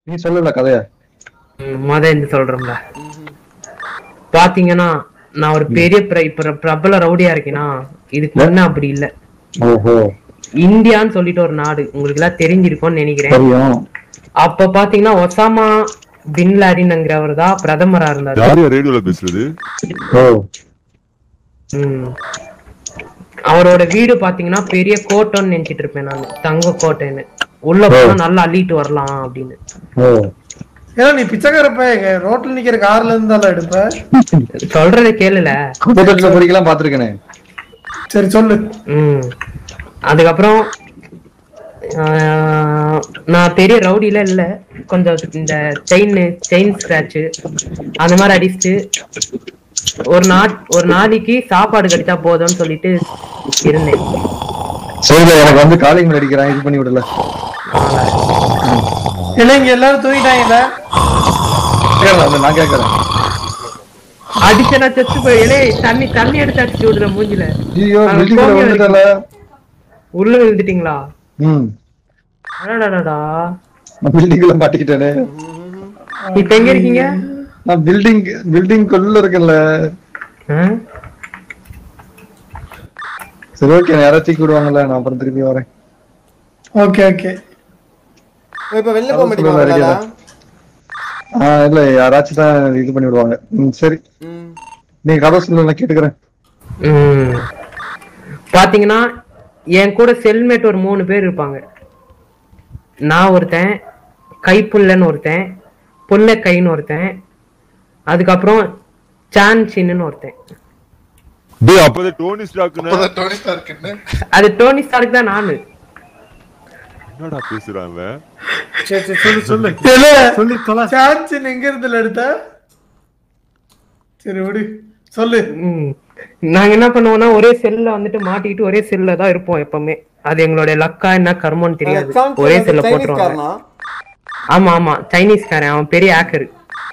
நீ சொல்லல கதைய ம், மொத இருந்து சொல்றேன்ல பாத்தீங்கன்னா நான் ஒரு பெரிய பிர- இப்ப பிரபல ரவுடியா இருக்கேனா இதுக்கு முன்ன அப்படி இல்ல ஓஹோ இந்தியான்னு சொல்லிட்டு ஒரு நாடு உங்களுக்கு எல்லாம் தெரிஞ்சிருக்கும்னு நினைக்கிறேன் தெரியும் அப்ப பாத்தீங்கன்னா ஒசாமா பின் லாடின்ங்கிறவர் தான் பிரதமரா இருந்தாரு யார் யார் ரேடியோல பேசுறது ஓ ம். அவரோட வீடு பாத்தீங்கன்னா பெரிய கோட்டைன்னு நினைச்சிட்டு இருப்பேன் நான் தங்க கோட்டைன்னு உள்ள போனா நல்லா அள்ளிட்டு வரலாம் அப்படின்னு ஓ ஏன்னா நீ பிச்சைக்கார பையங்க ரோட்ல நிக்கிற கார்ல இருந்தாலும் எடுப்ப சொல்றத கேளுல கூட்டத்துல படிக்கலாம் பாத்திருக்கேனே சரி சொல்லு ம் அதுக்கப்புறம் ஆஹ், நான் பெரிய ரவுடில இல்ல கொஞ்சம் இந்த செயின் செயின் ஸ்கிராட்ச் அந்த மாதிரி அடிச்சுட்டு ஒரு நா ஒரு நாளைக்கு சாப்பாடு கிடைச்சா போதும்னு சொல்லிட்டு இருந்தேன் சரி எனக்கு வந்து காலிங் மேல் அடிக்கிறான் இது பண்ணி விடல இல்லை இங்க எல்லாரும் தூங்கிட்டாங்கல்ல கேட்கலாம் வந்து நான் கேட்கறேன் அடிச்சனா செத்து போய் ஏய், தண்ணி தண்ணி எடுத்து அடிச்சு விடுற மூஞ்சில ஐயோ அங்க பில்டிங் போங்க வந்துட்டல உள்ள விழுந்துட்டீங்களா ம் அடடடடா நான் பில்டிங்ல மாட்டிக்கிட்டேனே இப்ப எங்க இருக்கீங்க நான் பில்டிங் பில்டிங் குள்ள இருக்கேன்ல ஆ? சரி ஓகே யாராச்சும் தூக்கி விடுவாங்கல்ல நான் அப்புறம் திருப்பி வரேன் ஓகே ஓகே இப்ப வெளில போக சொல்லுங்க, மாட்டீங்களா அறிக்கையில. ஆ இல்ல யாராச்சும் தான் இது பண்ணி விடுவாங்க ம் சரி ம் நீங்க கதை சொல்ல நான் கேட்டுக்கிறேன் ம். பாத்தீங்கன்னா என் கூட செல்மேட் ஒரு மூணு பேர் இருப்பாங்க நான் ஒருத்தன் கைப்புள்ளன்னு ஒருத்தன் புல்ல கைன்னு ஒருத்தன் அதுக்கப்புறம் சான் சின்னு ஒருத்தன் டேய் அப்பதான் டோனி ஸ்டாக்னு டோனி ஸ்டார்க்குன்னு அது டோனி ஸ்டார்க் தான் நானு என்னடா பேசுறான் அவன் சரி சரி சொல்லு சொல்லு சொல்லு சொல்லு தொலை. சான்சன் எங்க இருந்துல எடுத்த சரி விடு சொல்லு ம். நாங்க என்ன பண்ணுவோம்னா ஒரே செல்ல வந்துட்டு மாட்டிக்கிட்டு ஒரே செல்ல தான் இருப்போம் எப்பவுமே அது எங்களுடைய லக்கா என்ன கர்மம்னு தெரியாது ஒரே செல்ல போட்டுருவாங்க காரணா ஆமா ஆமா சைனீஸ்காரன் அவன் பெரிய ஆக்கர்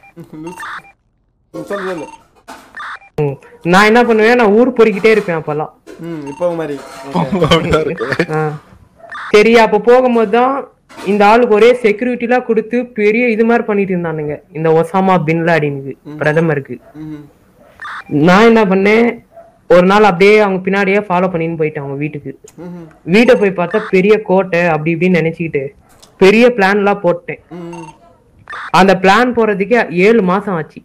சொல்லு சொல்லு நான் என்ன பண்ணுவேன் நான் ஊர் பொறிக்கிட்டே இருப்பேன் அப்பெல்லாம் ம் இப்போ மாதிரி ஆ. சரி அப்ப போகும்போது தான் இந்த ஆளுக்கு ஒரே செக்யூரிட்டிலாம் கொடுத்து பெரிய இது மாதிரி பண்ணிட்டு இருந்தானுங்க இந்த ஒசாமா பின் லாடினுக்கு பிரதமருக்கு ம் நான் என்ன பண்ணேன் ஒரு நாள் அப்படியே அவங்க பின்னாடியே ஃபாலோ பண்ணின்னு போயிட்டேன் அவங்க வீட்டுக்கு ம் வீட்டை போய் பார்த்தா பெரிய கோட்டை அப்படி இப்படின்னு நினைச்சுக்கிட்டு பெரிய பிளான்லாம் போட்டேன் ம் அந்த பிளான் போறதுக்கே ஏழு மாசம் ஆச்சு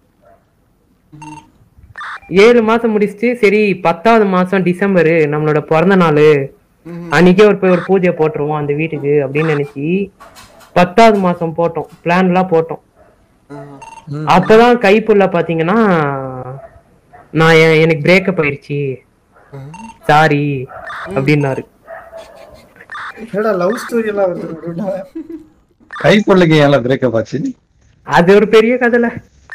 ஏழு மாசம் முடிச்சுட்டு சரி பத்தாவது மாசம் டிசம்பர் நம்மளோட பிறந்த நாள் அன்னைக்கே ஒரு போய் ஒரு பூஜை போட்டுருவோம் அந்த வீட்டுக்கு அப்படின்னு நினைச்சு பத்தாவது மாசம் போட்டோம் பிளான் எல்லாம் போட்டோம் அப்பதான் கைப்புள்ள பாத்தீங்கன்னா நான் எ- எனக்கு பிரேக்கப் ஆயிருச்சு சாரி அப்படின்னாரு என்னடா லவ் ஸ்டோரி எல்லாம் வருது நடுவுல? கை பொருளுக்கு ஏன் பிரேக்கப் ஆச்சு அது ஒரு பெரிய கதைல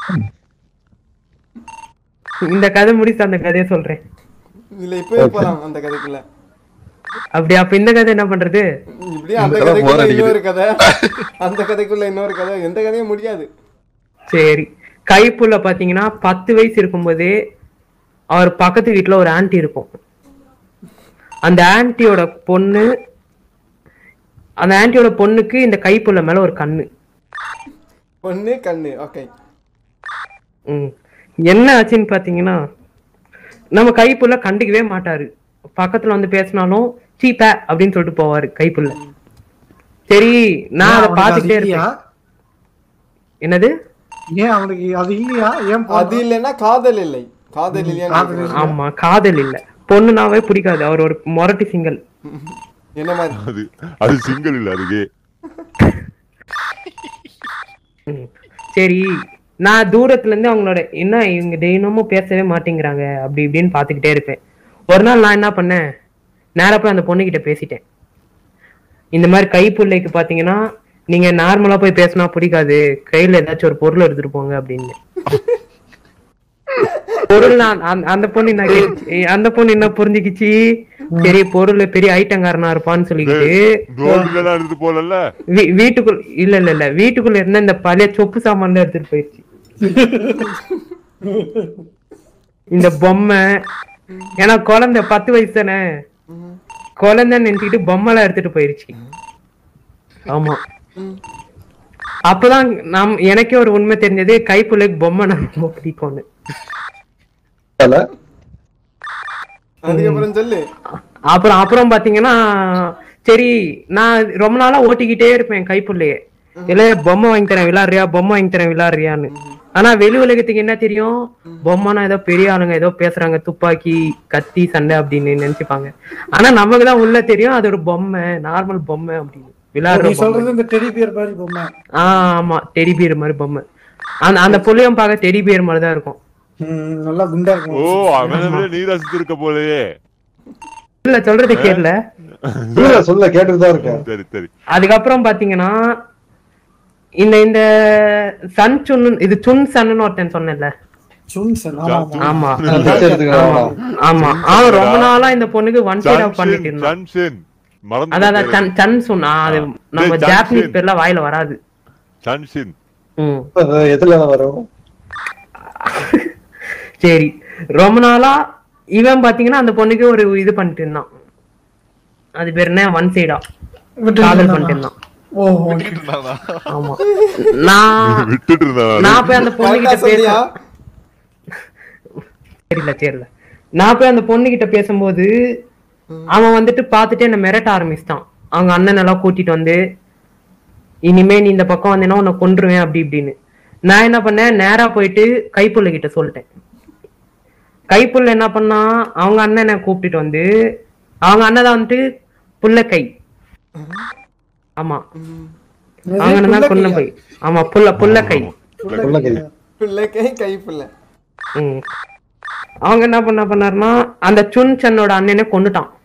இந்த கதை முடிச்சு அந்த கதையை சொல்றேன் இல்ல இப்பவே போலாம் அந்த கதைக்குள்ள அப்படி அப்ப இந்த கதை என்ன பண்றது இப்படியே அந்த இந்த கதை கதைக்குள்ள bore அடிக்குது. இன்னொரு கதை அந்த கதைக்குள்ள இன்னொரு கதை எந்த கதையும் முடியாது சரி கைப்புள்ள பாத்தீங்கன்னா பத்து வயசு இருக்கும்போதே அவர் பக்கத்து வீட்டுல ஒரு ஆன்ட்டி இருக்கும் அந்த ஆன்ட்டியோட பொண்ணு அந்த ஆன்ட்டியோட பொண்ணுக்கு இந்த கைப்புள்ள மேல ஒரு கண்ணு ஒண்ணு கண்ணு ஓகே ம். என்ன ஆச்சுன்னு பாத்தீங்கன்னா நம்ம கைப்புள்ள கண்டுக்கவே மாட்டாரு பக்கத்துல வந்து பேசினாலும் சீப்ப அப்படின்னு சொல்லிட்டு போவாரு கைப்புள்ள சரி நான் அதை அவனுக்கு அது பாத்துக்கிட்டே இல்லையா? இருப்பேன் என்னது ஏன் அவனுக்கு அது இல்லையா ஏன் அது போடுறான்? இல்லைன்னா காதல் இல்லை காதல் காதல் இல்லையா ஆமா காதல் இல்ல பொண்ணுனாவே பிடிக்காது அவர் ஒரு மொரட்டி சிங்கல் என்ன மாதிரி அது அது சிங்கிள் இல்ல அதுக்கு ம். சரி நான் தூரத்துல இருந்து அவங்களோட என்ன இவங்க தினமும் பேசவே மாட்டேங்கிறாங்க அப்படி இப்படின்னு பாத்துக்கிட்டே இருப்பேன் ஒரு நாள் நான் என்ன பண்ணேன் நேரா போய் அந்த பொண்ணுகிட்ட பேசிட்டேன் இந்த மாதிரி கைப்புள்ளைக்கு பாத்தீங்கன்னா நீங்க நார்மலா போய் பேசினா பிடிக்காது கையில ஏதாச்சும் ஒரு பொருள் எடுத்துட்டு போங்க அப்படின்னு பொருள் நான் அந்த- அந்த பொண்ணு என்ன கேட்டுச்சு, ஏய், அந்த பொண்ணு என்ன புரிஞ்சுக்கிச்சு சரி பொருள் பெரிய ஐட்டங்காரனா இருப்பான்னு சொல்லிக்கிட்டு கோல்டுல எல்லாம் எடுத்து போலல்ல வீ- வீட்டுக்குள் இல்ல இல்ல இல்ல வீட்டுக்குள்ள இருந்த இந்த பழைய சொப்பு சாமான் எடுத்துட்டு போயிடுச்சு இந்த பொம்மை ஏன்னா குழந்தை பத்து வயசு தானே குழந்தைன்னு நினைச்சுக்கிட்டு பொம்மை எல்லாம் எடுத்துட்டு போயிருச்சு ஆமா அப்பதான் நம் எனக்கே ஒரு உண்மை தெரிஞ்சது கைப்புள்ளைக்கு பொம்மை நான் ரொம்ப பிடிக்கும்னு இல்ல அதுக்கப்புறம் சொல்லு அப்புறம் அப்புறம் பாத்தீங்கன்னா சரி நான் ரொம்ப நாளா ஓட்டிக்கிட்டே இருப்பேன் கைப்புள்ளையே இல்ல பொம்மை வாங்கி தரேன் விளாடுறியா பொம்மை வாங்கி தரேன் விளாடுறியான்னு ஆனா வெளி உலகத்துக்கு என்ன தெரியும் பொம்மைனா ஏதோ பெரிய ஆளுங்க ஏதோ பேசுறாங்க துப்பாக்கி கத்தி சண்டை அப்படின்னு நினைச்சுப்பாங்க ஆனா நமக்கு தான் உள்ள தெரியும் அது ஒரு பொம்மை நார்மல் பொம்மை அப்படின்னு விளையாடுற நீ பொம்மை சொல்றது இந்த டெடி பியர் மாதிரி பொம்மை ஆஹ் ஆமா டெடி பியர் மாதிரி பொம்மை அந்த அந்த புள்ளையும் பார்க்க டெடி பியர் மாதிரி தான் இருக்கும் ம், நல்லா குண்டா ஓ இருக்கும் அவனவே நீ ரசித்திருக்க போலயே இல்ல சொல்றது கேட்கல சொல்ல சொல்ல கேட்டுட்டு தான் இருக்கேன் சரி சரி அதுக்கப்புறம் பாத்தீங்கன்னா இந்த இந்த சன் சுன் இது சுன் சன்னு ஒருத்தன் சொன்னேன்ல சுன்சன் ஆமா ஆமா ஆமா பிச்சை எடுத்துக்கலாம் ஆமா அவன் ரொம்ப நாளா இந்த பொண்ணுக்கு ஒன் சைடா பண்ணிட்டு சன்ஷின் இருந்தான் சன்ஷின் மறந்து அதான் அதான் சன் சன் சுன் ஆ, அது நம்ம டேய், ஜாப்பனீஸ் சன்ஷின். பேர்ல வாயில வராது சன்ஷின் ம் எதுல வரும் சரி ரொம்ப நாளா இவன் பாத்தீங்கன்னா அந்த பொண்ணுக்கு ஒரு இது பண்ணிட்டு இருந்தான் அது பேர் என்ன ஒன் சைடா விட்டு காதல் இருந்தானா? பண்ணிட்டு இருந்தான் ஓ ஆமா நான் விட்டுட்டு இருந்தான் நான் போய் அந்த பொண்ணு கிட்ட கரெக்டா சொன்னியா? பேச தெரியல தெரியல நான் போய் அந்த பொண்ணு கிட்ட பேசும்போது அவன் வந்துட்டு பார்த்துட்டு என்ன மிரட்ட ஆரம்பிச்சிட்டான் அவங்க அண்ணன் எல்லாம் கூட்டிட்டு வந்து இனிமே நீ இந்த பக்கம் வந்தேன்னா உன்னை கொன்றுவேன் அப்படி இப்படின்னு நான் என்ன பண்ணேன் நேரா போயிட்டு கைப்புள்ள கிட்ட சொல்லிட்டேன் கைப்புள்ள என்ன பண்ணா அவங்க அண்ணனை கூப்பிட்டுட்டு வந்து அவங்க அண்ணன் தான் வந்துட்டு புள்ள கை ஆமா அவங்க அண்ணன் தான் கொன்ன போய் ஆமா புள்ள புள்ள கை உள்ள கை பிள்ளை கை கை பிள்ளை ம். அவங்க என்ன பண்ண பண்ணாருன்னா அந்த சுன் சன்னோட அண்ணனை கொண்டுட்டான்